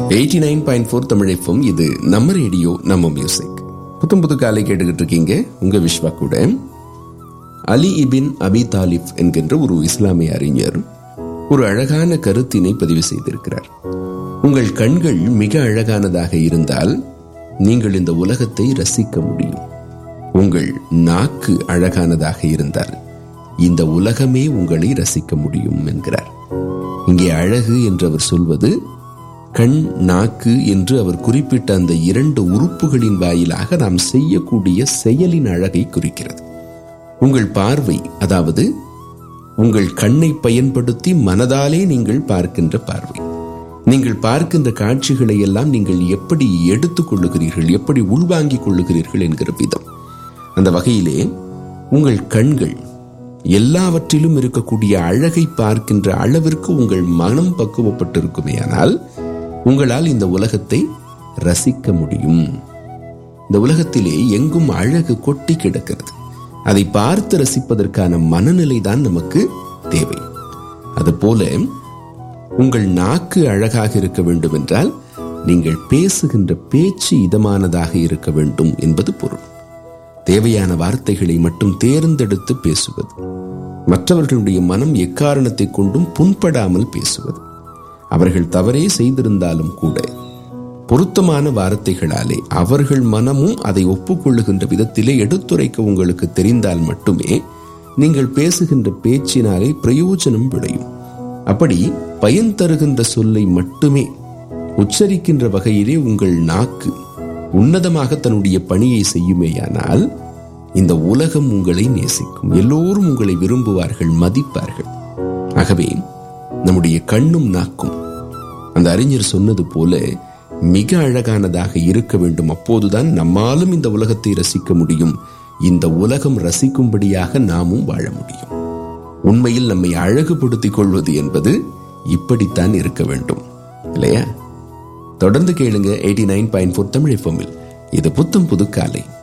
eighty nine point four தமிழைப்பும் இது நம்ம ரேடியோ நம்ம மியூசிக் புத்தம் புது காலை கேட்டுக்கிட்டு இருக்கீங்க உங்க விஸ்வா கூட அலி இபின் அபி தாலிப் என்கின்ற ஒரு இஸ்லாமிய அறிஞர் ஒரு அழகான கருத்தினை பதிவு செய்திருக்கிறார் உங்கள் கண்கள் மிக அழகானதாக இருந்தால் நீங்கள் இந்த உலகத்தை ரசிக்க முடியும் உங்கள் நாக்கு அழகானதாக இருந்தால் இந்த உலகமே உங்களை ரசிக்க முடியும் என்கிறார் இங்கே அழகு என்று அவர் சொல்வது கண் நாக்கு என்று அவர் குறிப்பிட்ட அந்த இரண்டு உறுப்புகளின் வாயிலாக நாம் செய்யக்கூடிய செயலின் அழகை குறிக்கிறது உங்கள் பார்வை அதாவது உங்கள் கண்ணை பயன்படுத்தி மனதாலே நீங்கள் பார்க்கின்ற பார்வை நீங்கள் பார்க்கின்ற காட்சிகளை எல்லாம் நீங்கள் எப்படி எடுத்துக் கொள்ளுகிறீர்கள் எப்படி உள்வாங்கிக் கொள்ளுகிறீர்கள் என்கிற விதம் அந்த வகையிலே உங்கள் கண்கள் எல்லாவற்றிலும் இருக்கக்கூடிய அழகை பார்க்கின்ற அளவிற்கு உங்கள் மனம் பக்குவப்பட்டிருக்குமேயானால் உங்களால் இந்த உலகத்தை ரசிக்க முடியும் இந்த உலகத்திலே எங்கும் அழகு கொட்டி கிடக்கிறது அதை பார்த்து ரசிப்பதற்கான மனநிலை தான் நமக்கு தேவை அதுபோல உங்கள் நாக்கு அழகாக இருக்க வேண்டும் என்றால் நீங்கள் பேசுகின்ற பேச்சு இதமானதாக இருக்க வேண்டும் என்பது பொருள் தேவையான வார்த்தைகளை மட்டும் தேர்ந்தெடுத்து பேசுவது மற்றவர்களுடைய மனம் எக்காரணத்தை கொண்டும் புண்படாமல் பேசுவது அவர்கள் தவறே செய்திருந்தாலும் கூட பொருத்தமான வார்த்தைகளாலே அவர்கள் மனமும் அதை ஒப்புக்கொள்ளுகின்ற விதத்திலே எடுத்துரைக்க உங்களுக்கு தெரிந்தால் மட்டுமே நீங்கள் பேசுகின்ற பேச்சினாலே பிரயோஜனம் விளையும் அப்படி பயன் தருகின்ற சொல்லை மட்டுமே உச்சரிக்கின்ற வகையிலே உங்கள் நாக்கு உன்னதமாக தன்னுடைய பணியை செய்யுமேயானால் இந்த உலகம் உங்களை நேசிக்கும் எல்லோரும் உங்களை விரும்புவார்கள் மதிப்பார்கள் ஆகவே நம்முடைய கண்ணும் நாக்கும் அந்த அறிஞர் சொன்னது போல மிக அழகானதாக இருக்க வேண்டும் அப்போதுதான் நம்மாலும் இந்த உலகத்தை ரசிக்க முடியும் இந்த உலகம் ரசிக்கும்படியாக நாமும் வாழ முடியும் உண்மையில் நம்மை அழகுபடுத்திக் கொள்வது என்பது இப்படித்தான் இருக்க வேண்டும் இல்லையா தொடர்ந்து கேளுங்க eighty nine point four Tamil எஃப்எம்மில் இது புத்தம் புது காலை